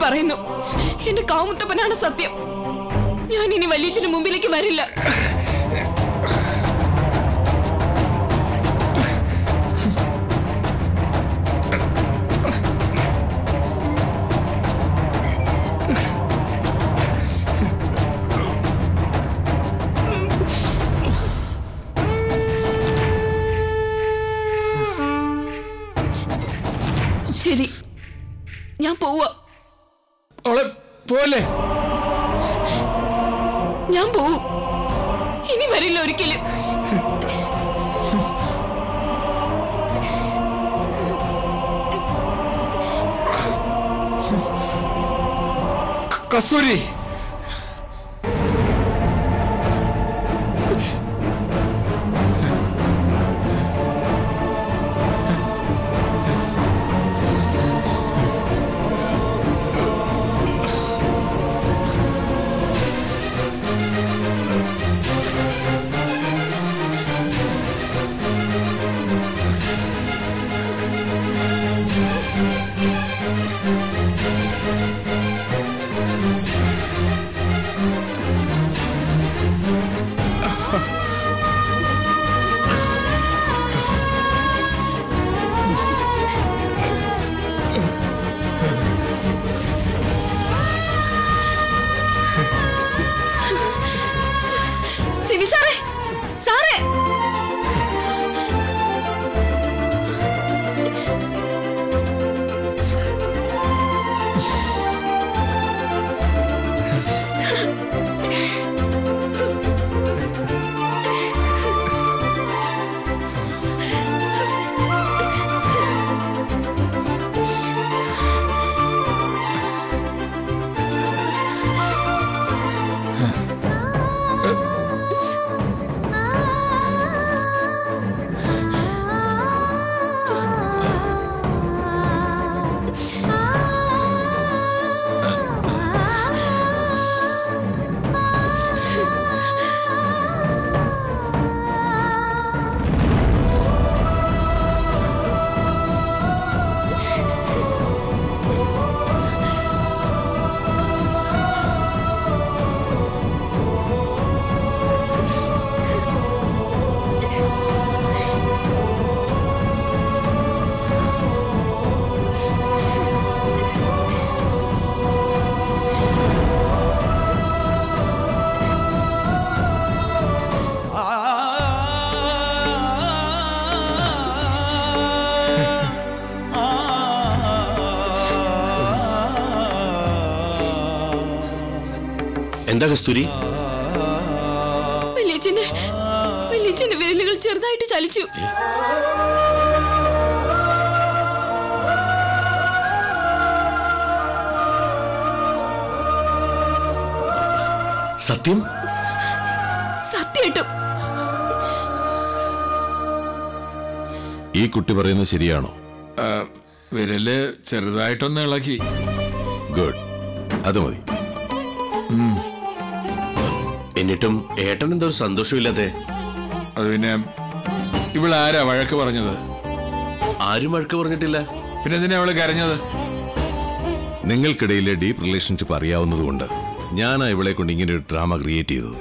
പറയുന്നു എന്റെ കാമുത്തപ്പനാണ് സത്യം ഞാൻ ഇനി വലിയച്ഛന് മുമ്പിലേക്ക് വരില്ല ശരി ഞാൻ പോവാ അവളെ പോലെ ഞാൻ പോവും ഇനി വരില്ല ഒരിക്കലും കസ്തൂരി രവി സാറേ സാറേ എന്താ കസ്തൂരി വലിയച്ഛന്റെ വലിയച്ഛന്റെ വിരലുകൾ ചെറുതായിട്ട് ചലിച്ചു സത്യം സത്യമായിട്ടും ഈ കുട്ടി പറയുന്നത് ശരിയാണോ ആ, വിരല് ചെറുതായിട്ടൊന്ന് ഇളക്കി ഗുഡ് അത് മതി എന്നിട്ടും ഏട്ടൻ എന്താ ഒരു സന്തോഷമില്ലാതെ അത് പിന്നെ ഇവളാരാ വഴക്ക് പറഞ്ഞത് ആരും വഴക്ക് പറഞ്ഞിട്ടില്ല പിന്നെ എന്തിനാ അവള് കരഞ്ഞത് നിങ്ങൾക്കിടയിലെ ഡീപ്പ് റിലേഷൻഷിപ്പ് അറിയാവുന്നതുകൊണ്ട് ഞാനാ ഇവളെ കൊണ്ട് ഇങ്ങനെ ഒരു ഡ്രാമ ക്രിയേറ്റ് ചെയ്തത്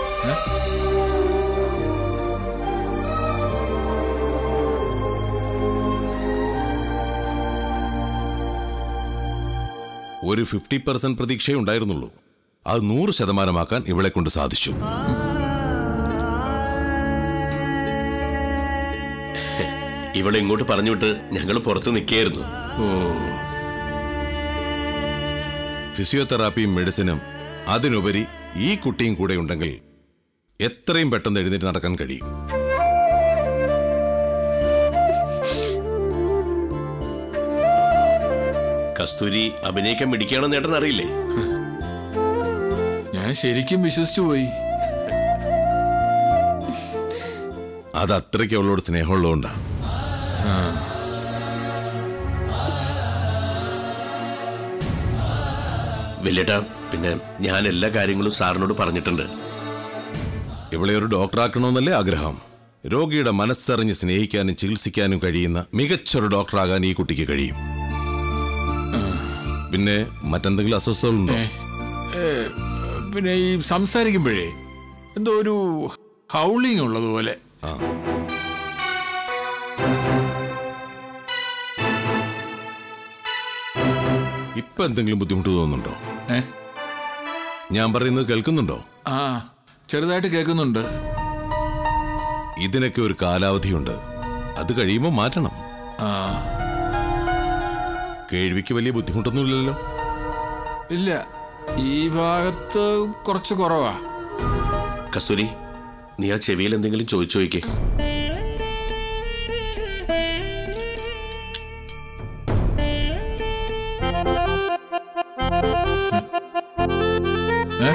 ഒരു ഫിഫ്റ്റി പെർസെന്റ് പ്രതീക്ഷയേ ഉണ്ടായിരുന്നുള്ളൂ അത് നൂറ് ശതമാനമാക്കാൻ ഇവളെ കൊണ്ട് സാധിച്ചു ഇവളെ ഇങ്ങോട്ട് പറഞ്ഞു വിട്ട് ഞങ്ങൾ പുറത്ത് നിൽക്കുകയായിരുന്നു ഫിസിയോതെറാപ്പിയും മെഡിസിനും അതിനുപരി ഈ കുട്ടിയും കൂടെ ഉണ്ടെങ്കിൽ എത്രയും പെട്ടെന്ന് എഴുന്നേറ്റ് നടക്കാൻ കഴിയും കസ്തൂരി അഭിനയിക്കാൻ മിടിക്കുകയാണെന്ന് ഏട്ടൻ അറിയില്ലേ ഞാൻ ശരിക്കും വിശ്വസിച്ചു പോയി അത് അത്രയ്ക്ക് അവളോട് സ്നേഹമുള്ളതുകൊണ്ടാ വലിയേട്ടാ പിന്നെ ഞാൻ എല്ലാ കാര്യങ്ങളും സാറിനോട് പറഞ്ഞിട്ടുണ്ട് ഇവളെ ഒരു ഡോക്ടറാക്കണമെന്നല്ലേ ആഗ്രഹം രോഗിയുടെ മനസ്സറിഞ്ഞ് സ്നേഹിക്കാനും ചികിത്സിക്കാനും കഴിയുന്ന മികച്ചൊരു ഡോക്ടറാകാൻ ഈ കുട്ടിക്ക് കഴിയും പിന്നെ മറ്റെന്തെങ്കിലും അസ്വസ്ഥതകളുണ്ടോ പിന്നെ ഈ സംസാരിക്കുമ്പോഴേ എന്തോ ഒരു ഹൗളിങ് ഉള്ളതുപോലെ ആ ഇപ്പൊ എന്തെങ്കിലും ബുദ്ധിമുട്ട് തോന്നുന്നുണ്ടോ ഏ ഞാൻ പറയുന്നത് കേൾക്കുന്നുണ്ടോ ആ ചെറുതായിട്ട് കേൾക്കുന്നുണ്ട് ഇതിനൊക്കെ ഒരു കാലാവധിയുണ്ട് അത് കഴിയുമ്പോൾ മാറ്റണം ആ കേൾവിക്ക് വലിയ ബുദ്ധിമുട്ടൊന്നുമില്ലല്ലോ ഇല്ല ഈ ഭാഗത്ത് കുറച്ച് കുറവാ കസ്തൂരി നീ ആ ചെവിയിൽ എന്തെങ്കിലും ചോദിച്ചു നോക്കിക്കേ ഏ?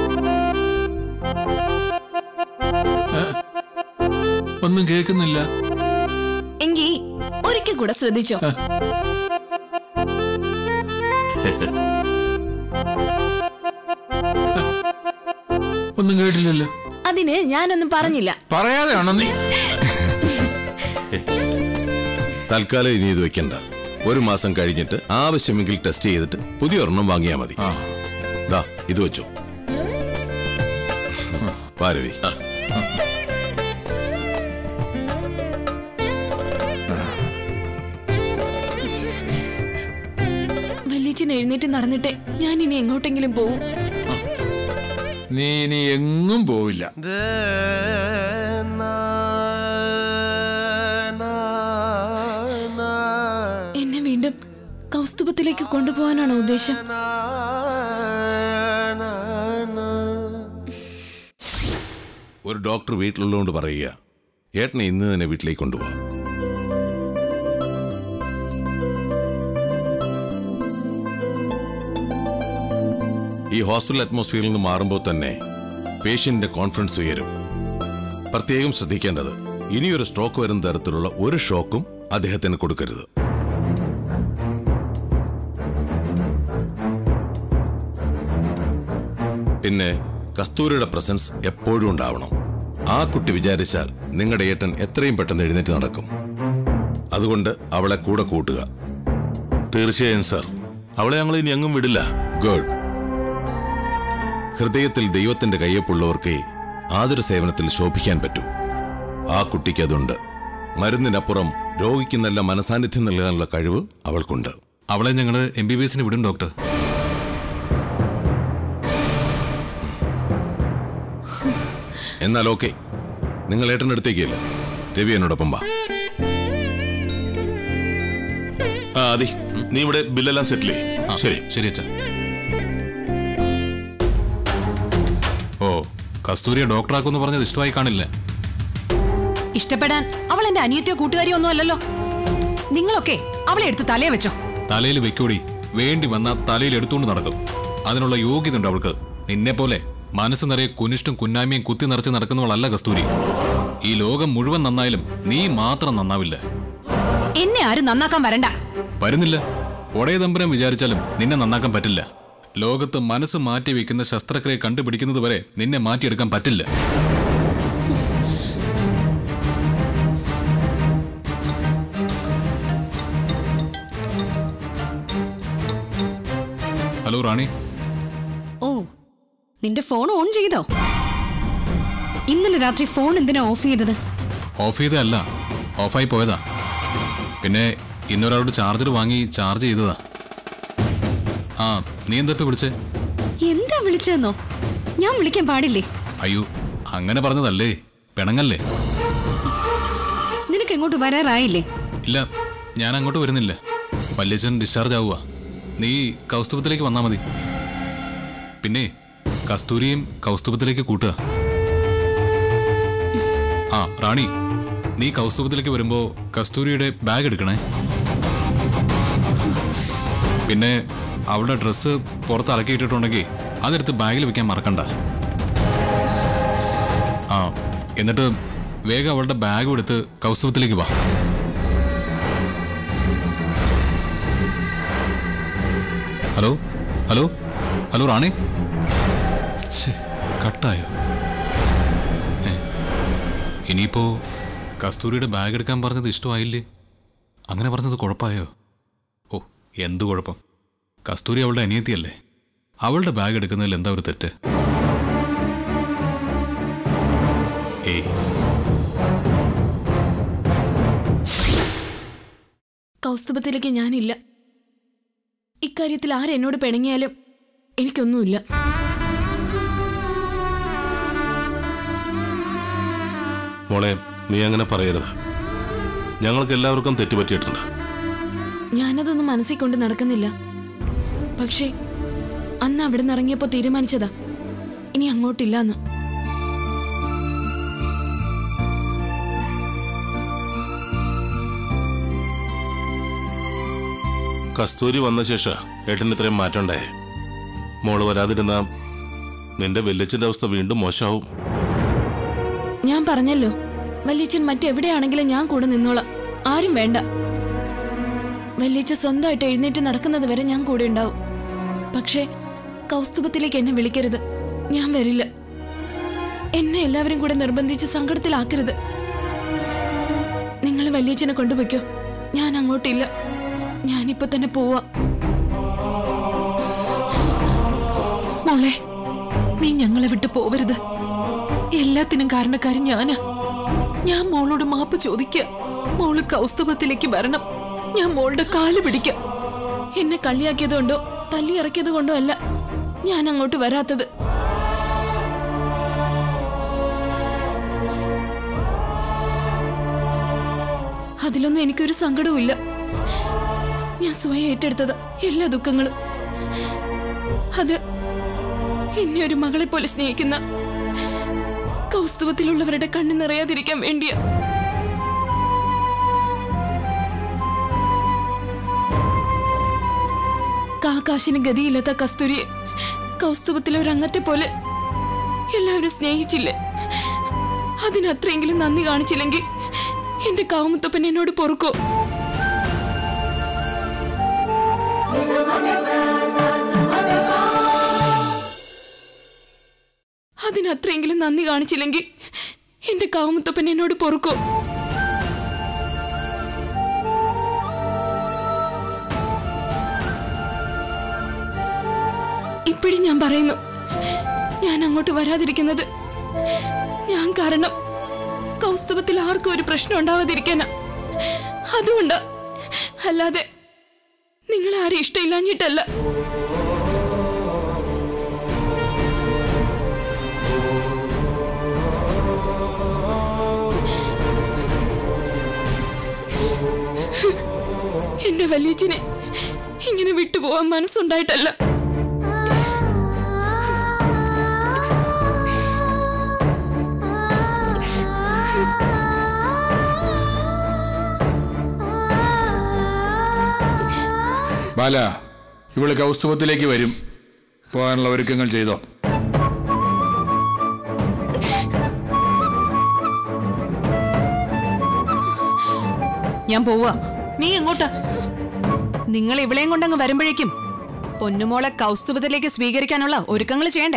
ഏ? ഒന്നും കേൾക്കുന്നില്ല എങ്കി ഒരിക്കൽ കൂടെ ശ്രദ്ധിച്ചോ ഒന്നും കേട്ടില്ലല്ലോ അതിന് ഞാനൊന്നും പറഞ്ഞില്ല പറയാതെ ആണോ നീ തൽക്കാലം ഇനി ഇത് വെക്കണ്ട ഒരു മാസം കഴിഞ്ഞിട്ട് ആവശ്യമെങ്കിൽ ടെസ്റ്റ് ചെയ്തിട്ട് പുതിയ ഒരെണ്ണം വാങ്ങിയാൽ മതി ആ ദാ ഇത് വെച്ചോ പാരവി വല്യച്ഛൻ എഴുന്നേറ്റ് നടന്നിട്ടേ ഞാൻ ഇനി എങ്ങോട്ടെങ്കിലും പോവും നീ ഇനി എങ്ങും പോവില്ല എന്നെ വീണ്ടും കൗസ്തുഭത്തിലേക്ക് കൊണ്ടുപോകാനാണോ ഉദ്ദേശം ഒരു ഡോക്ടർ വീട്ടിലുള്ളതുകൊണ്ട് പറയുക ഏട്ടനെ ഇന്ന് തന്നെ വീട്ടിലേക്ക് കൊണ്ടുപോകാം ഈ ഹോസ്പിറ്റൽ അറ്റ്മോസ്ഫിയറിൽ നിന്ന് മാറുമ്പോൾ തന്നെ പേഷ്യന്റിന്റെ കോൺഫിഡൻസ് ഉയരും പ്രത്യേകം ശ്രദ്ധിക്കേണ്ടത് ഇനിയൊരു സ്ട്രോക്ക് വരുന്ന തരത്തിലുള്ള ഒരു ഷോക്കും അദ്ദേഹത്തിന് കൊടുക്കരുത് പിന്നെ കസ്തൂരിയുടെ പ്രസൻസ് എപ്പോഴും ഉണ്ടാവണം ആ കുട്ടി വിചാരിച്ചാൽ നിങ്ങളുടെ ഏട്ടൻ എത്രയും പെട്ടെന്ന് എഴുന്നേറ്റ് നടക്കും അതുകൊണ്ട് അവളെ കൂടെ കൂട്ടുക തീർച്ചയായും സാർ അവളെ ഞങ്ങൾ ഇനി എങ്ങും വിടില്ല ഗുഡ് ഹൃദയത്തിൽ ദൈവത്തിന്റെ കയ്യൊപ്പുള്ളവർക്ക് ആതുര സേവനത്തിൽ ശോഭിക്കാൻ പറ്റൂ ആ കുട്ടിക്ക് അതുണ്ട് മരുന്നിനപ്പുറം രോഗിക്ക് നല്ല മനസാന്നിധ്യം നൽകാനുള്ള കഴിവ് അവൾക്കുണ്ട് അവളെ ഞങ്ങൾ എം ബി ബി എസിന് വിടും ഡോക്ടർ എന്നാൽ ഓക്കെ നിങ്ങൾ ഏട്ടൻ്റെ അടുത്തേക്കല്ല രവി എന്നോടൊപ്പം വാ ആ അതി നീ ഇവിടെ ബില്ലെല്ലാം സെറ്റിൽ ആ, ശരി ശരി അച്ഛാ ഓ കസ്തൂരിയെ ഡോക്ടറാക്കുമെന്ന് പറഞ്ഞത് ഇഷ്ടമായി കാണില്ല ഇഷ്ടപ്പെടാൻ അവൾ എന്റെ അനിയത്തിയോ കൂട്ടുകാരിയോ ഒന്നും അല്ലല്ലോ നിങ്ങളൊക്കെ അവളെ എടുത്ത് തലയെ വെച്ചോ തലയിൽ വെക്കൂടി വേണ്ടി വന്ന തലയിൽ എടുത്തുകൊണ്ട് നടക്കും അതിനുള്ള യോഗ്യത ഉണ്ട് അവൾക്ക് നിന്നെ പോലെ മനസ്സ് നിറയെ കുനിഷ്ടും കുന്നായ്മയും കുത്തി നിറച്ച് നടക്കുന്നവളല്ല കസ്തൂരി ഈ ലോകം മുഴുവൻ നന്നായാലും നീ മാത്രം നന്നാവില്ല എന്നെ ആരും നന്നാക്കാൻ വരണ്ട വരുന്നില്ല ഒടേ തമ്പുരാൻ വിചാരിച്ചാലും നിന്നെ നന്നാക്കാൻ പറ്റില്ല ലോകത്ത് മനസ്സ് മാറ്റി വെക്കുന്ന ശസ്ത്രക്രിയ കണ്ടുപിടിക്കുന്നത് വരെ നിന്നെ മാറ്റിയെടുക്കാൻ പറ്റില്ല ഹലോ റാണി ഓ നിന്റെ ഫോൺ ഓൺ ചെയ്തോ ഇന്നലെ രാത്രി ഫോൺ എന്തിനാ ഓഫ് ചെയ്തത് ഓഫ് ചെയ്തതല്ല ഓഫായി പോയതാ പിന്നെ ഇന്നൊരാളോട് ചാർജർ വാങ്ങി ചാർജ് ചെയ്തതാ ആ നീ എന്താ ഇപ്പൊ വിളിച്ചേ എന്താ വിളിച്ചതെന്നോ ഞാൻ വിളിക്കാൻ പാടില്ലേ അയ്യോ അങ്ങനെ പറഞ്ഞതല്ലേ പിണങ്ങല്ലേ നിനക്ക് എങ്ങോട്ട് വരാറായില്ലേ ഇല്ല ഞാൻ അങ്ങോട്ട് വരുന്നില്ല വല്യച്ഛൻ ഡിസ്ചാർജ് ആവുക നീ കൗസ്തുഭത്തിലേക്ക് വന്നാൽ മതി പിന്നെ കസ്തൂരിയും കൗസ്തുഭത്തിലേക്ക് കൂട്ടുക ആ റാണി നീ കൗസ്തുഭത്തിലേക്ക് വരുമ്പോ കസ്തൂരിയുടെ ബാഗ് എടുക്കണേ പിന്നെ അവളുടെ ഡ്രസ്സ് പുറത്ത് അലക്കിയിട്ടിട്ടുണ്ടെങ്കിൽ അതെടുത്ത് ബാഗിൽ വെക്കാൻ മറക്കണ്ട ആ എന്നിട്ട് വേഗം അവളുടെ ബാഗ് എടുത്ത് കൗസ്തുഭത്തിലേക്ക് വാ ഹലോ ഹലോ ഹലോ റാണി ഛെ, കട്ടായോ ഏ, ഇനിയിപ്പോ കസ്തൂരിയുടെ ബാഗ് എടുക്കാൻ പറഞ്ഞത് ഇഷ്ടമായില്ലേ അങ്ങനെ പറഞ്ഞത് കുഴപ്പമായോ ഓ എന്തു കുഴപ്പം കസ്തൂരി അവളുടെ അനിയത്തിയല്ലേ അവളുടെ ബാഗ് എടുക്കുന്നതിൽ എന്താ ഒരു തെറ്റ് ഏയ് കൗസ്തുഭത്തിലേക്ക് ഞാനില്ല ഇക്കാര്യത്തിൽ ആരെന്നോട് പിണങ്ങിയാലും എനിക്കൊന്നുമില്ല മോളെ നീ അങ്ങനെ പറയരുത് ഞങ്ങൾക്ക് എല്ലാവർക്കും തെറ്റുപറ്റിയിട്ടുണ്ട് ഞാനതൊന്നും മനസ്സിൽ കൊണ്ട് നടക്കുന്നില്ല പക്ഷേ അന്ന് അവിടെ നിന്ന് ഇറങ്ങിയപ്പോ തീരുമാനിച്ചതാ ഇനി അങ്ങോട്ടില്ലാന്ന് കസ്തൂരി വന്ന ശേഷം ഏട്ടന് ഇത്രയും മാറ്റണ്ടേ മോള് വരാതിരുന്ന നിന്റെ വല്യച്ഛന്റെ അവസ്ഥ വീണ്ടും മോശമാവും ഞാൻ പറഞ്ഞല്ലോ വല്യച്ഛൻ മറ്റെവിടെയാണെങ്കിലും ഞാൻ കൂടെ നിന്നോളാം ആരും വേണ്ട വല്യച്ഛ സ്വന്തമായിട്ട് എഴുന്നേറ്റ് നടക്കുന്നത് വരെ ഞാൻ കൂടെ ഉണ്ടാവും പക്ഷേ കൗസ്തുഭത്തിലേക്ക് എന്നെ വിളിക്കരുത് ഞാൻ വരില്ല എന്നെ എല്ലാവരും കൂടെ നിർബന്ധിച്ച് സങ്കടത്തിലാക്കരുത് നിങ്ങൾ വല്യച്ഛനെ കൊണ്ടുപോയിക്കോ ഞാൻ അങ്ങോട്ടില്ല ഞാനിപ്പോ തന്നെ പോവാ മോളെ നീ ഞങ്ങളെ വിട്ട് പോവരുത് എല്ലാത്തിനും കാരണക്കാരൻ ഞാനാ ഞാൻ മോളോട് മാപ്പ് ചോദിക്ക മോള് കൗസ്തവത്തിലേക്ക് വരണം ഞാൻ മോളുടെ കാല് പിടിക്കാം എന്നെ കളിയാക്കിയതുകൊണ്ടോ തല്ലി ഇറക്കിയത് കൊണ്ടോ അല്ല ഞാൻ അങ്ങോട്ട് വരാത്തത് അതിലൊന്നും എനിക്കൊരു സങ്കടവുമില്ല ഞാൻ സ്വയം ഏറ്റെടുത്തത് എല്ലാ ദുഃഖങ്ങളും അത് എന്നെ ഒരു മകളെ പോലെ സ്നേഹിക്കുന്ന കൗസ്തുവത്തിലുള്ളവരുടെ കണ്ണു നിറയാതിരിക്കാൻ വേണ്ടിയാ കാക്കാശിന് ഗതിയില്ലാത്ത കസ്തൂരിയെ കൗസ്തുഭത്തിലെ ഒരു അംഗത്തെ പോലെ എല്ലാവരും സ്നേഹിച്ചില്ലേ അതിനത്രയെങ്കിലും നന്ദി കാണിച്ചില്ലെങ്കിൽ എന്റെ കാമുത്തപ്പൻ എന്നോട് പൊറുക്കോ അതിനത്രയെങ്കിലും നന്ദി കാണിച്ചില്ലെങ്കിൽ എന്റെ കാമുത്തപ്പൻ എന്നോട് പൊറുക്കോ ഇപ്പോഴും ഞാൻ പറയുന്നു ഞാൻ അങ്ങോട്ട് വരാതിരിക്കുന്നത് ഞാൻ കാരണം കൗസ്തവത്തിൽ ആർക്കും ഒരു പ്രശ്നം ഉണ്ടാവാതിരിക്കാനാ അതുകൊണ്ടാ അല്ലാതെ നിങ്ങളെ ആരും ഇഷ്ടമില്ലാഞ്ഞിട്ടല്ല എന്റെ വലിയച്ഛനെ ഇങ്ങനെ വിട്ടുപോവാൻ മനസ്സുണ്ടായിട്ടല്ല ബാല ഇവള് കൗസ്തുഭത്തിലേക്ക് വരും പോകാനുള്ള ഒരുക്കങ്ങൾ ചെയ്തോ ഞാൻ പോവാ നീ എങ്ങോട്ടാ നിങ്ങൾ ഇവിളെയും കൊണ്ടങ്ങ് വരുമ്പോഴേക്കും പൊന്നുമോളെ കൗസ്തുഭത്തിലേക്ക് സ്വീകരിക്കാനുള്ള ഒരുക്കങ്ങൾ ചെയ്യണ്ടേ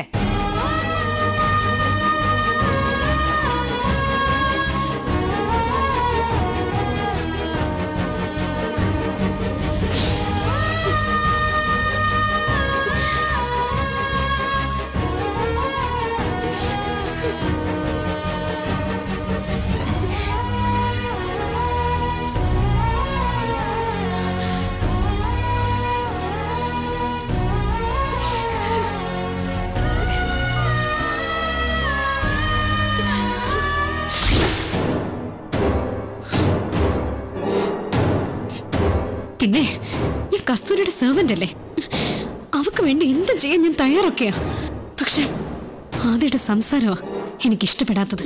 പിന്നെ ഞാൻ കസ്തൂരിയുടെ സെർവന്റ് അല്ലേ അവക്ക് വേണ്ടി എന്ത് ചെയ്യാൻ ഞാൻ തയ്യാറൊക്കെയാ പക്ഷെ ആദ്യയുടെ സംസാരമാ എനിക്ക് ഇഷ്ടപ്പെടാത്തത്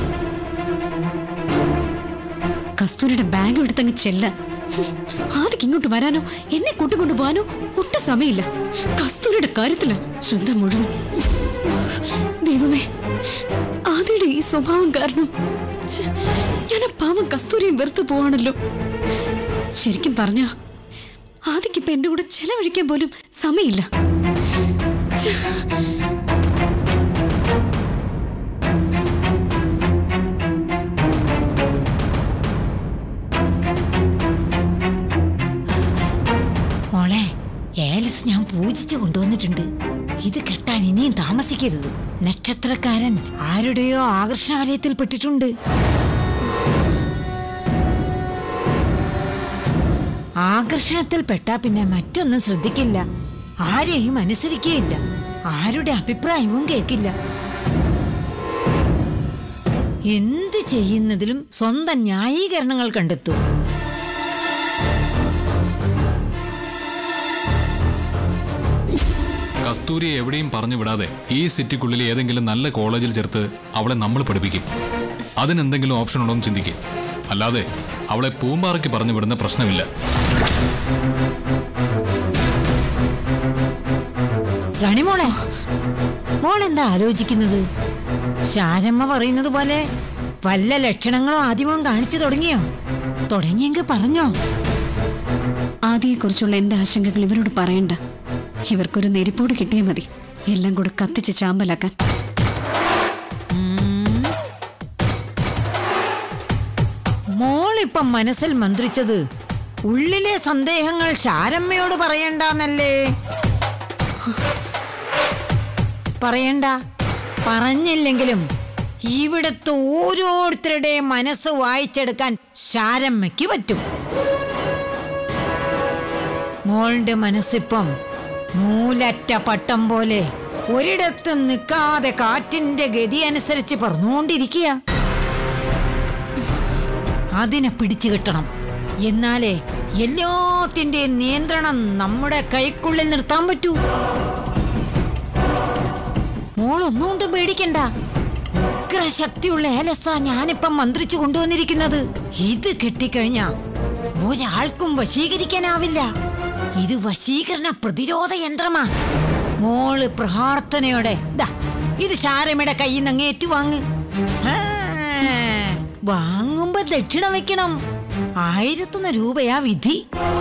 കസ്തൂരിയുടെ ബാഗ് എടുത്തങ്ങ് ചെല്ല ആദ്യക്ക് ഇങ്ങോട്ട് വരാനോ എന്നെ കൂട്ടിക്കൊണ്ടു പോകാനോ ഒട്ടും സമയമില്ല കസ്തൂരിയുടെ കാര്യത്തില് ശ്രദ്ധ മുഴുവൻ ദൈവമേ ആദ്യയുടെ ഈ സ്വഭാവം കാരണം ഛെ, ഞാൻ ആ പാവം കസ്തൂരിയും വെറുത്തു പോവാണല്ലോ ശരിക്കും പറഞ്ഞ ആദ്യക്കിപ്പോ എന്റെ കൂടെ ചെലവഴിക്കാൻ പോലും സമയമില്ല ഛെ. മോളെ ഏലസ് ഞാൻ ആലോചിച്ചു കൊണ്ടുവന്നിട്ടുണ്ട് ഇത് കെട്ടാൻ ഇനിയും താമസിക്കരുത് നക്ഷത്രക്കാരൻ ആരുടെയോ ആകർഷണാലയത്തിൽ പെട്ടിട്ടുണ്ട് ആകർഷണത്തിൽ പെട്ടാ പിന്നെ മറ്റൊന്നും ശ്രദ്ധിക്കില്ല ആരെയും അനുസരിക്കുകയില്ല ആരുടെ അഭിപ്രായവും കേൾക്കില്ല എന്ത് ചെയ്യുന്നതിലും സ്വന്തം ന്യായീകരണങ്ങൾ കണ്ടെത്തും കസ്തൂരിയെ എവിടെയും പറഞ്ഞു വിടാതെ ഈ സിറ്റിക്കുള്ളിൽ ഏതെങ്കിലും നല്ല കോളേജിൽ ചേർത്ത് അവളെ നമ്മൾ പഠിപ്പിക്കും അതിനെന്തെങ്കിലും ഓപ്ഷൻ ഉണ്ടോ എന്ന് ചിന്തിക്കും അല്ലാതെ അവളെ പൂമ്പാറയ്ക്ക് പറഞ്ഞു വിടുന്ന പ്രശ്നമില്ല റാണിമോളെ മോളെന്താ ആലോചിക്കുന്നത് ശാരമ്മ പറയുന്നത് പോലെ വല്ല ലക്ഷണങ്ങളോ ആദ്യമോ കാണിച്ചു തുടങ്ങിയോ തുടങ്ങിയെങ്കിൽ പറഞ്ഞോ ആദിയെക്കുറിച്ചുള്ള എന്റെ ആശങ്കകൾ ഇവരോട് പറയണ്ട ഇവർക്കൊരു നെരിപ്പോട് കിട്ടിയാൽ മതി എല്ലാം കൂടെ കത്തിച്ച് ചാമ്പലാക്കാൻ മോളിപ്പം മനസ്സിൽ മന്ത്രിച്ചത് ഉള്ളിലെ സന്ദേഹങ്ങൾ ശാരമ്മയോട് പറയണ്ടെന്നല്ലേ പറയണ്ട പറഞ്ഞില്ലെങ്കിലും ഇവിടുത്തെ ഓരോരുത്തരുടെയും മനസ്സ് വായിച്ചെടുക്കാൻ ശാരമ്മയ്ക്ക് പറ്റും മോളുടെ മനസ്സിപ്പം നൂലറ്റ പട്ടം പോലെ ഒരിടത്തും നിൽക്കാതെ കാറ്റിന്റെ ഗതി അനുസരിച്ച് പറന്നുകൊണ്ടിരിക്കുക അതിനെ പിടിച്ചു കിട്ടണം എന്നാലേ എല്ലാത്തിന്റെയും നിയന്ത്രണം നമ്മുടെ കൈക്കുള്ളിൽ നിർത്താൻ പറ്റൂ മോളൊന്നുകൊണ്ടും പേടിക്കണ്ട ഉഗ്ര ശക്തിയുള്ള ഏലസ ഞാനിപ്പം മന്ത്രിച്ചു കൊണ്ടുവന്നിരിക്കുന്നത് ഇത് കെട്ടിക്കഴിഞ്ഞാ ഒരാൾക്കും വശീകരിക്കാനാവില്ല ഇത് വശീകരണ പ്രതിരോധ യന്ത്രമാ മോള് പ്രാർത്ഥനയോടെ ദാ ഇത് ശാരമയുടെ കയ്യിൽ നിന്ന് അങ്ങ് ഏറ്റുവാങ്ങ് ആ, വാങ്ങുമ്പോ ദക്ഷിണ വെക്കണം ആയിരത്തൊന്ന് രൂപയാ വിധി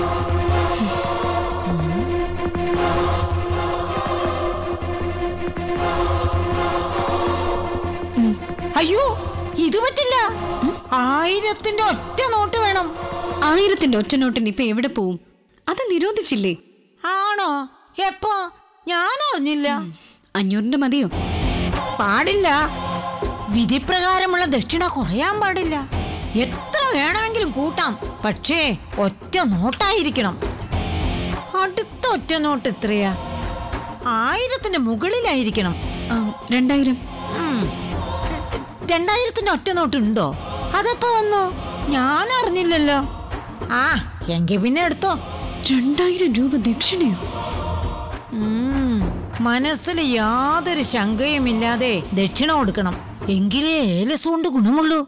അയ്യോ ഇത് പറ്റില്ല ആയിരത്തിന്റെ ഒറ്റ നോട്ട് വേണം ആയിരത്തിന്റെ ഒറ്റ നോട്ടിന് ഇപ്പൊ എവിടെ പോവും അത് നിരോധിച്ചില്ലേ ആണോ എപ്പോ ഞാൻ അറിഞ്ഞില്ല അഞ്ഞൂറിന്റെ മതിയോ പാടില്ല വിധിപ്രകാരമുള്ള ദക്ഷിണ കുറയാൻ പാടില്ല എത്ര വേണമെങ്കിലും കൂട്ടാം പക്ഷേ ഒറ്റ നോട്ടായിരിക്കണം അടുത്ത ഒറ്റ നോട്ട് എത്രയാ ആയിരത്തിന്റെ മുകളിലായിരിക്കണം ആ, രണ്ടായിരം ഉം. രണ്ടായിരത്തിന്റെ ഒറ്റ നോട്ട് ഉണ്ടോ അതെപ്പോ വന്നു ഞാൻ അറിഞ്ഞില്ലല്ലോ ആ എങ്കിൽ പിന്നെ എടുത്തോ രണ്ടായിരം രൂപ ദക്ഷിണയോ ഉം. മനസ്സിൽ യാതൊരു ശങ്കയുമില്ലാതെ ദക്ഷിണ കൊടുക്കണം എങ്കിലേ ഏലസ് കൊണ്ട് ഗുണമുള്ളൂ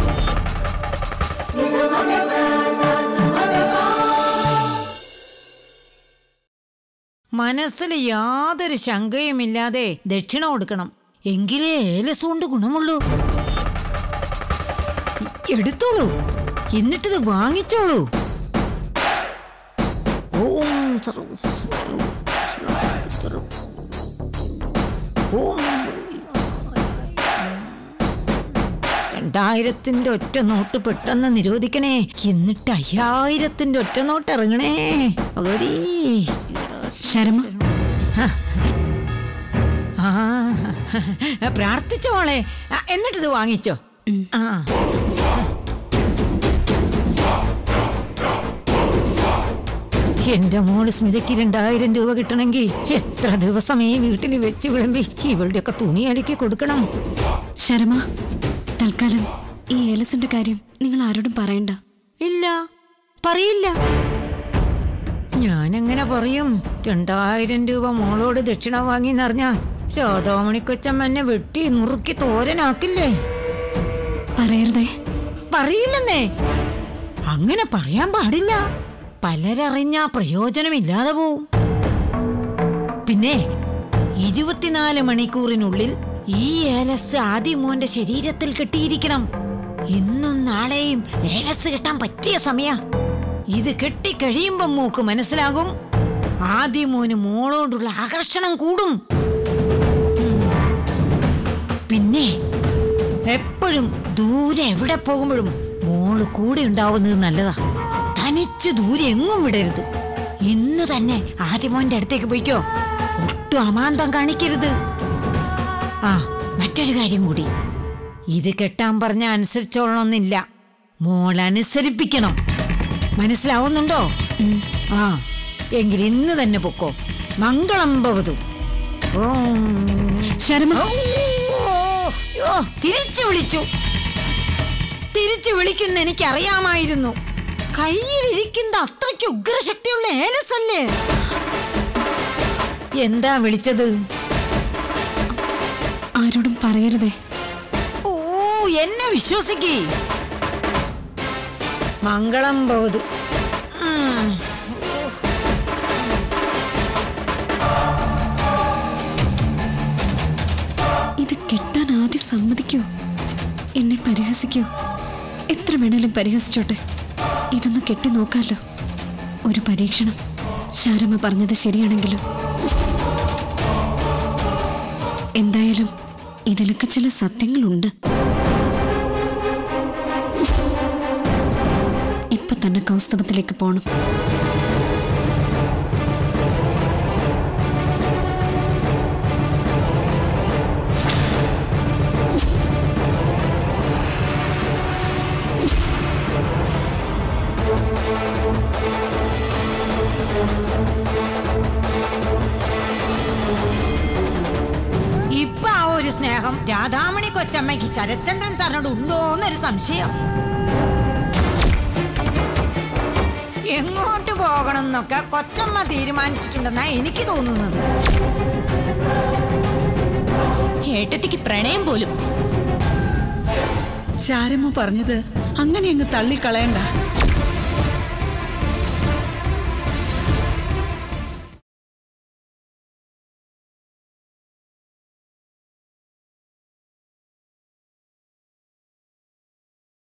മനസ്സിൽ യാതൊരു ശങ്കയുമില്ലാതെ ദക്ഷിണ കൊടുക്കണം എങ്കിലേ ഏലസ് കൊണ്ട് ഗുണമുള്ളൂ എടുത്തോളൂ എന്നിട്ടിത് വാങ്ങിച്ചോളൂ ഓം സർവ സർവ ഓം രണ്ടായിരത്തിന്റെ ഒറ്റ നോട്ട് പെട്ടെന്ന് നിരോധിക്കണേ എന്നിട്ട് അയ്യായിരത്തിന്റെ ഒറ്റ നോട്ട് ഇറങ്ങണേ ഭഗവതി ശരമ ആ പ്രാർത്ഥിച്ചോ മോളെ ആ, എന്നിട്ടിത് വാങ്ങിച്ചോ ആ എന്റെ മോള് സ്മിതയ്ക്ക് രണ്ടായിരം രൂപ കിട്ടണമെങ്കിൽ എത്ര ദിവസം ഈ വീട്ടിൽ വെച്ച് വിളമ്പി ഇവളുടെയൊക്കെ തുണി അലക്കി കൊടുക്കണം ശരമ തൽക്കാലം ഈ ഏലസിന്റെ കാര്യം നിങ്ങൾ ആരോടും പറയണ്ട ഇല്ല പറയില്ല ഞാനെങ്ങനെ പറയും രണ്ടായിരം രൂപ മോളോട് ദക്ഷിണ വാങ്ങിന്നറിഞ്ഞ രാധാമണിക്കൊച്ചമ്മ എന്നെ വെട്ടി നുറുക്കി തോരനാക്കില്ലേ പറയരുതേ പറയില്ലെന്നേ അങ്ങനെ പറയാൻ പാടില്ല പലരറിഞ്ഞാ പ്രയോജനമില്ലാതെ പോവും പിന്നെ ഇരുപത്തിനാല് മണിക്കൂറിനുള്ളിൽ ഈ ഏലസ് ആദിമോന്റെ ശരീരത്തിൽ കെട്ടിയിരിക്കണം ഇന്നും നാളെയും ഏലസ് കെട്ടാൻ പറ്റിയ സമയ ഇത് കെട്ടിക്കഴിയുമ്പം മൂക്ക് മനസ്സിലാകും ആദിമോന് മോളോടുള്ള ആകർഷണം കൂടും പിന്നെ എപ്പോഴും ദൂരെ എവിടെ പോകുമ്പോഴും മോള് കൂടെ ഉണ്ടാവുന്നത് നല്ലതാ തനിച്ച് ദൂരെ എങ്ങും വിടരുത് ഇന്ന് തന്നെ ആദ്യമോന്റെ അടുത്തേക്ക് പോയിക്കോ ഒട്ടും അമാന്തം കാണിക്കരുത് ആ മറ്റൊരു കാര്യം കൂടി ഇത് കെട്ടാൻ പറഞ്ഞ അനുസരിച്ചോളണമെന്നില്ല മോൾ അനുസരിപ്പിക്കണം മനസ്സിലാവുന്നുണ്ടോ ആ എങ്കിൽ ഇന്ന് തന്നെ പൊക്കോ മംഗളം ഭവതു ഓം ശരമ ഓ തിരിച്ചു വിളിച്ചു തിരിച്ചു വിളിക്കുന്ന എനിക്കറിയാമായിരുന്നു കയ്യിലിരിക്കുന്ന അത്രയ്ക്ക് ഉഗ്രശക്തിയുള്ള ഏലസല്ലേ എന്താ വിളിച്ചത് ആരോടും പറയരുതേ ഓ എന്നെ വിശ്വസിക്കേ മംഗളം ഭവതു ഉം. ഇത് കെട്ടാൻ ആദ്യം സമ്മതിക്കോ എന്നെ പരിഹസിക്കോ എത്ര വേണേലും പരിഹസിച്ചോട്ടെ ഇതൊന്ന് കെട്ടി നോക്കാലോ ഒരു പരീക്ഷണം ശാരമ്മ പറഞ്ഞത് ശരിയാണെങ്കിലും എന്തായാലും ഇതിലൊക്കെ ചില സത്യങ്ങളുണ്ട് ഇപ്പൊ തന്നെ കൗസ്തവത്തിലേക്ക് പോണം ഇപ്പൊ ആ ഒരു സ്നേഹം രാധാമണി കൊച്ചമ്മയ്ക്ക് ശരത്ചന്ദ്രൻ സാറിനോട് ഉണ്ടോ എന്നൊരു സംശയം എങ്ങോട്ട് പോകണം എന്നൊക്കെ കൊച്ചമ്മ തീരുമാനിച്ചിട്ടുണ്ടെന്നാ എനിക്ക് തോന്നുന്നത് ഏട്ടത്തിക്ക് പ്രണയം പോലും ശാരമ്മ പറഞ്ഞത് അങ്ങനെ അങ്ങ് തള്ളിക്കളയണ്ട